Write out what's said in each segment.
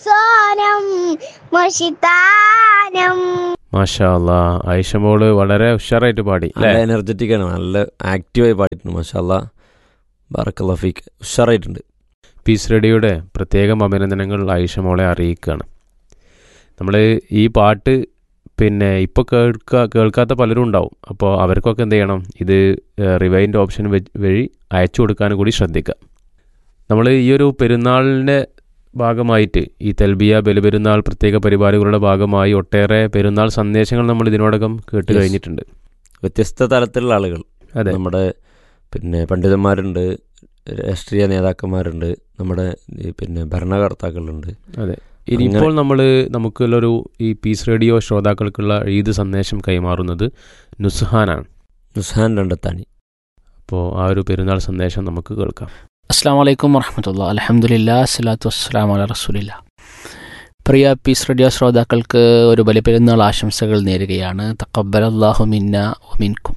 സോനം മുഷിതാനം മാഷാ അല്ലാ ആയിഷ മോള് വളരെ ഉഷാറായിട്ട് പാടി അല്ലേ നല്ല എനർജറ്റിക് ആണ് നല്ല ആക്റ്റീവായി പാടിയിട്ടുണ്ട് മഷാല്ല ബാറക്കല്ല ഫീക്ക് ഉഷാറായിട്ടുണ്ട് പീസ് റേഡിയോയുടെ പ്രത്യേകം അഭിനന്ദനങ്ങൾ ആയിഷ മോളെ അറിയിക്കുകയാണ് നമ്മൾ ഈ പാട്ട് പിന്നെ ഇപ്പോൾ കേൾക്ക കേൾക്കാത്ത പലരും ഉണ്ടാവും അപ്പോൾ അവർക്കൊക്കെ എന്ത് ചെയ്യണം ഇത് റിവൈൻഡ് ഓപ്ഷൻ വഴി അയച്ചു കൊടുക്കാനും കൂടി ശ്രദ്ധിക്കുക നമ്മൾ ഈ ഒരു പെരുന്നാളിൻ്റെ ഭാഗമായിട്ട് ഈ തെൽബിയ ബലിപെരുന്നാൾ പ്രത്യേക പരിപാടികളുടെ ഭാഗമായി ഒട്ടേറെ പെരുന്നാൾ സന്ദേശങ്ങൾ നമ്മൾ ഇതിനോടകം കേട്ട് Yes. കഴിഞ്ഞിട്ടുണ്ട് വ്യത്യസ്ത തലത്തിലുള്ള ആളുകൾ അതെ നമ്മുടെ പിന്നെ പണ്ഡിതന്മാരുണ്ട് രാഷ്ട്രീയ നേതാക്കന്മാരുണ്ട് നമ്മുടെ ഈ പിന്നെ ഭരണകർത്താക്കളുണ്ട് ഇനിയിപ്പോൾ നമ്മൾ നമുക്കുള്ളൊരു ഈ പീസ് റേഡിയോ ശ്രോതാക്കൾക്കുള്ള ഈദ് സന്ദേശം കൈമാറുന്നത് നുസ്ഹാനാണ് നുസ്ഹാൻ രണ്ടത്താണി അപ്പോൾ ആ ഒരു പെരുന്നാൾ സന്ദേശം നമുക്ക് കേൾക്കാം അസ്സാം വലൈക്കും വർഹമത്തുള്ള അലഹമുല്ല അസ്സലാത്തു വസ്സലാം അല റസൂലില്ല പ്രിയ പീസ് റേഡിയോ ശ്രോതാക്കൾക്ക് ഒരു ബലിപെരുന്നാൾ ആശംസകൾ നേരുകയാണ് തക്കബൽ അള്ളാഹു മിന്ന ഒമിൻകും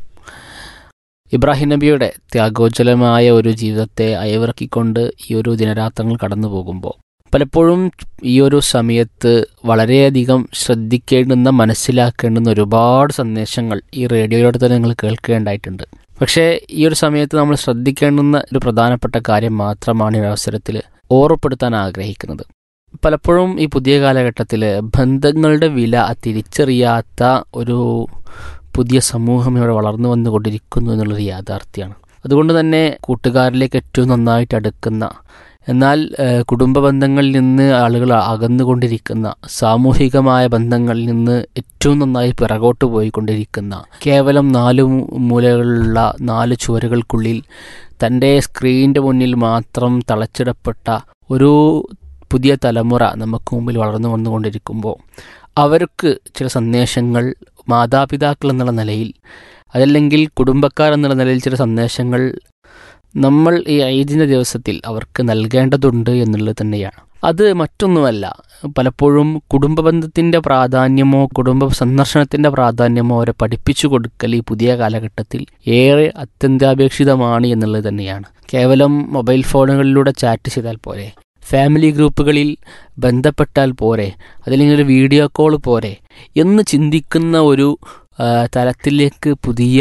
ഇബ്രാഹിം നബിയുടെ ത്യാഗോജ്വലമായ ഒരു ജീവിതത്തെ അയവിറക്കിക്കൊണ്ട് ഈ ഒരു ദിനരാത്രങ്ങൾ കടന്നു പോകുമ്പോൾ പലപ്പോഴും ഈ ഒരു സമയത്ത് വളരെയധികം ശ്രദ്ധിക്കേണ്ടുന്ന മനസ്സിലാക്കേണ്ടുന്ന ഒരുപാട് സന്ദേശങ്ങൾ ഈ റേഡിയോയിലൂടെ തന്നെ നിങ്ങൾ കേൾക്കേണ്ടായിട്ടുണ്ട് പക്ഷേ ഈ ഒരു സമയത്ത് നമ്മൾ ശ്രദ്ധിക്കേണ്ടുന്ന ഒരു പ്രധാനപ്പെട്ട കാര്യം മാത്രമാണ് ഈ ഒരു അവസരത്തിൽ ഓർമ്മപ്പെടുത്താൻ ആഗ്രഹിക്കുന്നത് പലപ്പോഴും ഈ പുതിയ കാലഘട്ടത്തിൽ ബന്ധങ്ങളുടെ വില തിരിച്ചറിയാത്ത ഒരു പുതിയ സമൂഹം ഇവിടെ വളർന്നു വന്നുകൊണ്ടിരിക്കുന്നു എന്നുള്ളൊരു യാഥാർത്ഥ്യമാണ് അതുകൊണ്ട് തന്നെ കൂട്ടുകാരിലേക്ക് ഏറ്റവും നന്നായിട്ട് അടുക്കുന്ന എന്നാൽ ഏഹ്, കുടുംബ ബന്ധങ്ങളിൽ നിന്ന് ആളുകൾ അകന്നുകൊണ്ടിരിക്കുന്ന സാമൂഹികമായ ബന്ധങ്ങളിൽ നിന്ന് ഏറ്റവും നന്നായി പിറകോട്ട് പോയിക്കൊണ്ടിരിക്കുന്ന കേവലം നാല് മൂ- മൂലകളിലുള്ള നാല് ചുവരുകൾക്കുള്ളിൽ തൻ്റെ സ്ക്രീനിൻ്റെ മുന്നിൽ മാത്രം തളച്ചിടപ്പെട്ട ഒരു പുതിയ തലമുറ നമുക്ക് മുമ്പിൽ വളർന്നു വന്നുകൊണ്ടിരിക്കുമ്പോൾ അവർക്ക് ചില സന്ദേശങ്ങൾ മാതാപിതാക്കൾ എന്നുള്ള നിലയിൽ അതല്ലെങ്കിൽ കുടുംബക്കാർ എന്നുള്ള നിലയിൽ ചില സന്ദേശങ്ങൾ നമ്മൾ ഈ ഐദിൻ്റെ ദിവസത്തിൽ അവർക്ക് നൽകേണ്ടതുണ്ട് എന്നുള്ളത് തന്നെയാണ് അത് മറ്റൊന്നുമല്ല പലപ്പോഴും കുടുംബ ബന്ധത്തിൻ്റെ പ്രാധാന്യമോ കുടുംബ സന്ദർശനത്തിൻ്റെ പ്രാധാന്യമോ അവരെ പഠിപ്പിച്ചു കൊടുക്കൽ ഈ പുതിയ കാലഘട്ടത്തിൽ ഏറെ അത്യന്താപേക്ഷിതമാണ് എന്നുള്ളത് തന്നെയാണ് കേവലം മൊബൈൽ ഫോണുകളിലൂടെ ചാറ്റ് ചെയ്താൽ പോരെ ഫാമിലി ഗ്രൂപ്പുകളിൽ ബന്ധപ്പെട്ടാൽ പോരെ അതല്ലെങ്കിൽ ഒരു വീഡിയോ കോൾ പോരെ എന്ന് ചിന്തിക്കുന്ന ഒരു ആ, തലത്തിലേക്ക് പുതിയ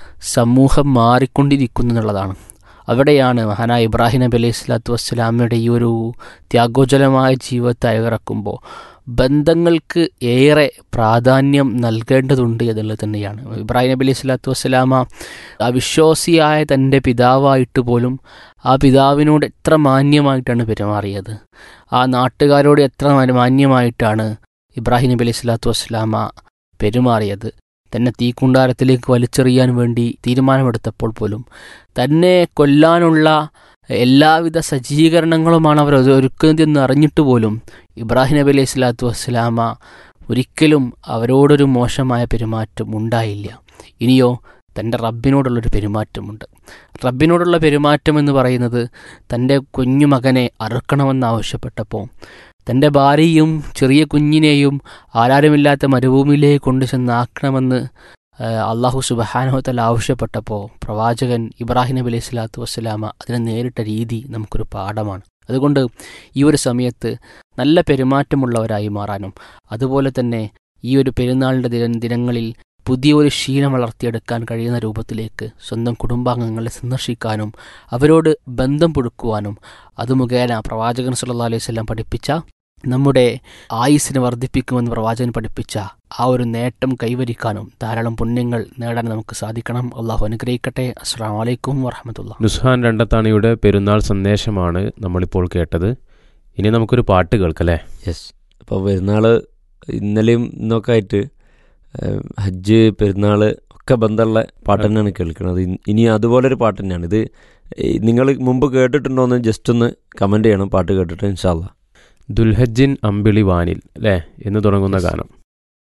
സമൂഹം മാറിക്കൊണ്ടിരിക്കുന്നു എന്നുള്ളതാണ് അവിടെയാണ് മഹാനായ ഇബ്രാഹിം നബി അലൈഹി സ്വലാത്തു വസ്സലാമയുടെ ഈ ഒരു ത്യാഗോജ്വലമായ ജീവിതത്തെ അയവിറക്കുമ്പോൾ ബന്ധങ്ങൾക്ക് ഏറെ പ്രാധാന്യം നൽകേണ്ടതുണ്ട് എന്നുള്ളത് തന്നെയാണ് ഇബ്രാഹിം നബി അലൈഹി സ്വലാത്തു വസ്സലാമ അവിശ്വാസിയായ തൻ്റെ പിതാവായിട്ട് പോലും ആ പിതാവിനോട് എത്ര മാന്യമായിട്ടാണ് പെരുമാറിയത് ആ നാട്ടുകാരോട് എത്ര മാ- മാന്യമായിട്ടാണ് ഇബ്രാഹിം നബി അലൈഹി സ്വലാത്തു വസ്സലാമ പെരുമാറിയത് തന്നെ തീക്കുണ്ടാരത്തിലേക്ക് വലിച്ചെറിയാൻ വേണ്ടി തീരുമാനമെടുത്തപ്പോൾ പോലും തന്നെ കൊല്ലാനുള്ള എല്ലാവിധ സജ്ജീകരണങ്ങളുമാണ് അവർ ഒരു- ഒരുക്കുന്നതെന്ന് അറിഞ്ഞിട്ട് പോലും ഇബ്രാഹിം നബി അലൈഹി സ്വലാത്തു വസ്സലാമ ഒരിക്കലും അവരോടൊരു മോശമായ പെരുമാറ്റം ഉണ്ടായില്ല ഇനിയോ തൻ്റെ റബ്ബിനോടുള്ളൊരു പെരുമാറ്റമുണ്ട് റബ്ബിനോടുള്ള പെരുമാറ്റം എന്ന് പറയുന്നത് തൻ്റെ കുഞ്ഞുമകനെ അറുക്കണമെന്ന് ആവശ്യപ്പെട്ടപ്പോൾ തൻ്റെ ഭാര്യയും ചെറിയ കുഞ്ഞിനെയും ആരാരുമില്ലാത്ത മരുഭൂമിയിലേക്ക് കൊണ്ടു ചെന്ന് ആക്കണമെന്ന് ആ, അള്ളാഹു സുബഹാനഹത്തൽ ആവശ്യപ്പെട്ടപ്പോൾ പ്രവാചകൻ ഇബ്രാഹിം നബി അലൈഹി സ്വലാത്തു വസ്സലാമ അതിനെ നേരിട്ട രീതി നമുക്കൊരു പാഠമാണ് അതുകൊണ്ട് ഈ ഒരു സമയത്ത് നല്ല പെരുമാറ്റമുള്ളവരായി മാറാനും അതുപോലെ തന്നെ ഈ ഒരു പെരുന്നാളിൻ്റെ ദിന ദിനങ്ങളിൽ പുതിയൊരു ശീലം വളർത്തിയെടുക്കാൻ കഴിയുന്ന രൂപത്തിലേക്ക് സ്വന്തം കുടുംബാംഗങ്ങളെ സന്ദർശിക്കാനും അവരോട് ബന്ധം പുതുക്കുവാനും അത് മുഖേന പ്രവാചകൻ സല്ലല്ലാഹു അലൈഹി വസല്ലം പഠിപ്പിച്ച നമ്മുടെ ആയുസ്സിനെ വർദ്ധിപ്പിക്കുമെന്ന് പ്രവാചകൻ പഠിപ്പിച്ച ആ ഒരു നേട്ടം കൈവരിക്കാനും ധാരാളം പുണ്യങ്ങൾ നേടാൻ നമുക്ക് സാധിക്കണം അള്ളാഹു അനുഗ്രഹിക്കട്ടെ അസ്സാം വലൈക്കും വറഹമത്തുള്ള നുസ്ഹാൻ രണ്ടത്താണിയുടെ പെരുന്നാൾ സന്ദേശമാണ് നമ്മളിപ്പോൾ കേട്ടത് ഇനി നമുക്കൊരു പാട്ട് കേൾക്കല്ലേ യെസ് അപ്പോൾ പെരുന്നാൾ ഇന്നലെയും ഇന്നൊക്കെ ആയിട്ട് ഏഹ്, ഹജ്ജ് പെരുന്നാൾ ഒക്കെ ബന്ധമുള്ള പാട്ട് തന്നെയാണ് കേൾക്കുന്നത് ഇൻ- ഇനി അതുപോലൊരു പാട്ട് തന്നെയാണ് ഇത് നിങ്ങൾ മുമ്പ് കേട്ടിട്ടുണ്ടോ എന്ന് ജസ്റ്റ് ഒന്ന് കമൻറ്റ് ചെയ്യണം പാട്ട് കേട്ടിട്ട് ഇൻഷാല്ല ദുൽഹജ്ജിൻ അമ്പിളി വാനിൽ അല്ലേ എന്ന് തുടങ്ങുന്ന Yes. ഗാനം